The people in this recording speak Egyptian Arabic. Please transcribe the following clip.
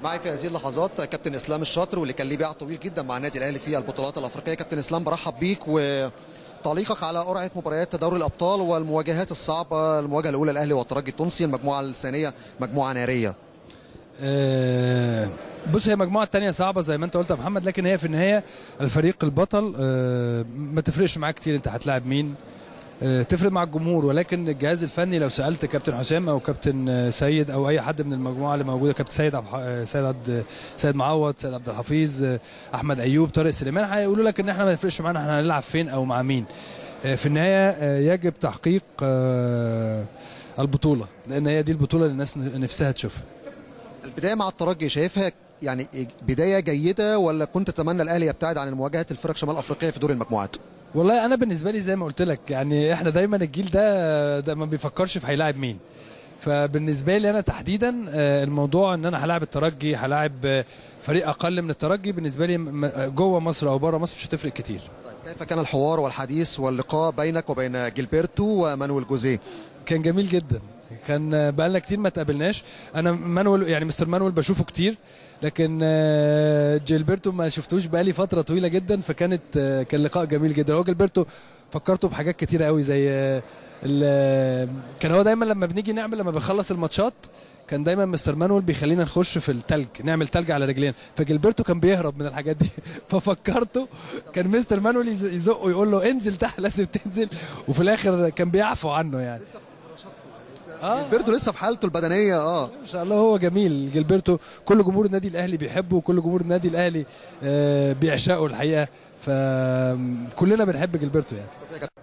معي في هذه اللحظات كابتن اسلام الشاطر واللي كان ليه باع طويل جدا مع النادي الاهلي في البطولات الافريقيه كابتن اسلام برحب بيك وتعليقك على قرعه مباريات دوري الابطال والمواجهات الصعبه المواجهه الاولى الاهلي والترجي التونسي المجموعه الثانيه مجموعه ناريه آه، بص هي مجموعة تانية صعبة زي ما انت قلت يا محمد لكن هي في النهاية الفريق البطل آه، ما تفرقش معاه كتير انت هتلاعب مين آه، تفرق مع الجمهور ولكن الجهاز الفني لو سالت كابتن حسام او كابتن آه، سيد او اي حد من المجموعه اللي موجوده كابتن سيد عبد آه، سيد عبد سيد معوض سيد عبد الحفيظ آه، احمد ايوب طارق سليمان هيقولوا لك ان احنا ما تفرقش معانا احنا هنلعب فين او مع مين آه، في النهايه آه، يجب تحقيق آه، البطوله لان هي دي البطوله اللي الناس نفسها تشوفها البدايه مع الترجي شايفها يعني بدايه جيده ولا كنت تتمنى الاهلي يبتعد عن مواجهه الفرق شمال افريقيا في دور المجموعات والله انا بالنسبه لي زي ما قلت لك يعني احنا دايما الجيل ده ده ما بيفكرش في هيلاعب مين فبالنسبه لي انا تحديدا آه، الموضوع ان انا هلاعب الترجي هلاعب آه، فريق اقل من الترجي بالنسبه لي م- جوه مصر او بره مصر مش هتفرق كتير طيب كيف كان الحوار والحديث واللقاء بينك وبين جilberto ومانويل جوزيه كان جميل جدا كان آه، بقالنا كتير ما تقابلناش انا مانويل يعني مستر مانويل بشوفه كتير لكن آه، جيلبرتو ما شفتوش بقالي فتره طويله جدا فكانت آه، كان لقاء جميل جدا هو جيلبرتو فكرته بحاجات كتيره قوي زي آه، ال- كان هو دايما لما بنيجي نعمل لما بنخلص الماتشات كان دايما مستر مانويل بيخلينا نخش في التلج نعمل تلج على رجلينا فجيلبرتو كان بيهرب من الحاجات دي ففكرته كان مستر مانويل يز- يزقه يقول له انزل تحت لازم تنزل وفي الاخر كان بيعفو عنه يعني اه جilberto لسه في حالته البدنيه اه ما شاء الله هو جميل جilberto كل جمهور النادي الاهلي بيحبه وكل جمهور النادي الاهلي آه، بيعشقه الحقيقه فكلنا بنحب جilberto يعني